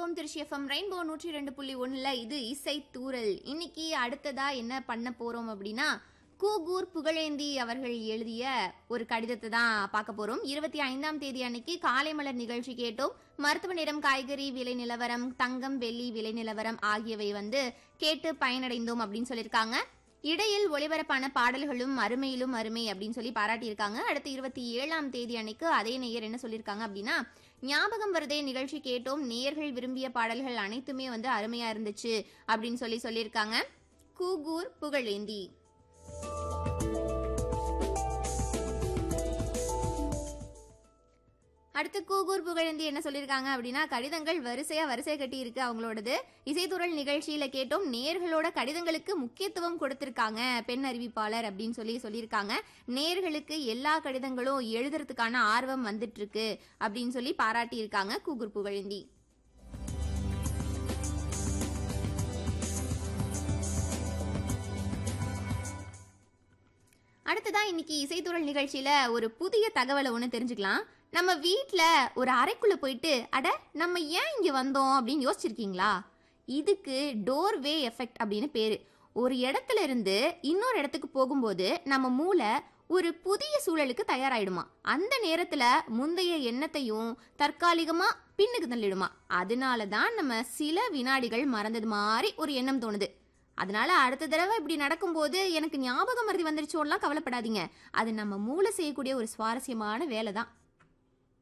இருக்கோம் Trichy FM rainbow நூற்றி ரெண்டு புள்ளி ஒண்ணுல இது இசை தூரல் இன்னைக்கு அடுத்ததா என்ன பண்ண போறோம் அப்படின்னா கூகூர் புகழேந்தி அவர்கள் எழுதிய ஒரு கடிதத்தை தான் பார்க்க போறோம் இருபத்தி ஐந்தாம் தேதி அன்னைக்கு காலை மலர் நிகழ்ச்சி கேட்டோம் மருத்துவ நிறம் காய்கறி விலை நிலவரம் தங்கம் வெள்ளி விலை நிலவரம் ஆகியவை வந்து கேட்டு பயனடைந்தோம் அப்படின்னு சொல்லியிருக்காங்க இடையில் ஒளிபரப்பான பாடல்களும் அருமையிலும் அருமை அப்படின்னு சொல்லி பாராட்டியிருக்காங்க அடுத்து இருபத்தி ஏழாம் தேதி அன்னைக்கு அதே நேயர் என்ன சொல்லியிருக்காங்க அப்படின்னா ஞாபகம் வருதே நிகழ்ச்சி கேட்டோம் நேயர்கள் விரும்பிய பாடல்கள் அனைத்துமே வந்து அருமையா இருந்துச்சு அப்படின்னு சொல்லி சொல்லியிருக்காங்க கூகூர் புகழேந்தி அடுத்து கூகூர் புகழேந்தி என்ன சொல்லியிருக்காங்க அப்படின்னா கடிதங்கள் வரிசையா வரிசை கட்டி இருக்கு அவங்களோடது இசைத்துறல் நிகழ்ச்சியில கேட்டோம் நேர்களோட கடிதங்களுக்கு முக்கியத்துவம் கொடுத்திருக்காங்க பெண் அறிவிப்பாளர் அப்படின்னு சொல்லி சொல்லியிருக்காங்க நேர்களுக்கு எல்லா கடிதங்களும் எழுதுறதுக்கான ஆர்வம் வந்துட்டு இருக்கு அப்படின்னு சொல்லி பாராட்டி இருக்காங்க கூகூர் புகழேந்தி அடுத்ததா இன்னைக்கு இசைத்துறல் நிகழ்ச்சியில ஒரு புதிய தகவலை ஒன்று தெரிஞ்சுக்கலாம் நம்ம வீட்ல ஒரு அறைக்குள்ள போயிட்டு அட நம்ம ஏன் இங்க வந்தோம் அப்படின்னு யோசிச்சிருக்கீங்களா இதுக்கு டோர்வே எஃபெக்ட் அப்படின்னு பேரு ஒரு இடத்துல இருந்து இன்னொரு இடத்துக்கு போகும்போது நம்ம மூளை ஒரு புதிய சூழலுக்கு தயாராயிடுமா அந்த நேரத்துல முந்தைய எண்ணத்தையும் தற்காலிகமா பின்னுக்கு தள்ளிடுமா அதனால தான் நம்ம சில வினாடிகள் மறந்தது மாதிரி ஒரு எண்ணம் தோணுது அதனால அடுத்த தடவை இப்படி நடக்கும்போது எனக்கு ஞாபகம் மருதி வந்துருச்சோலாம் கவலைப்படாதீங்க அது நம்ம மூளை செய்யக்கூடிய ஒரு சுவாரஸ்யமான வேலை தான்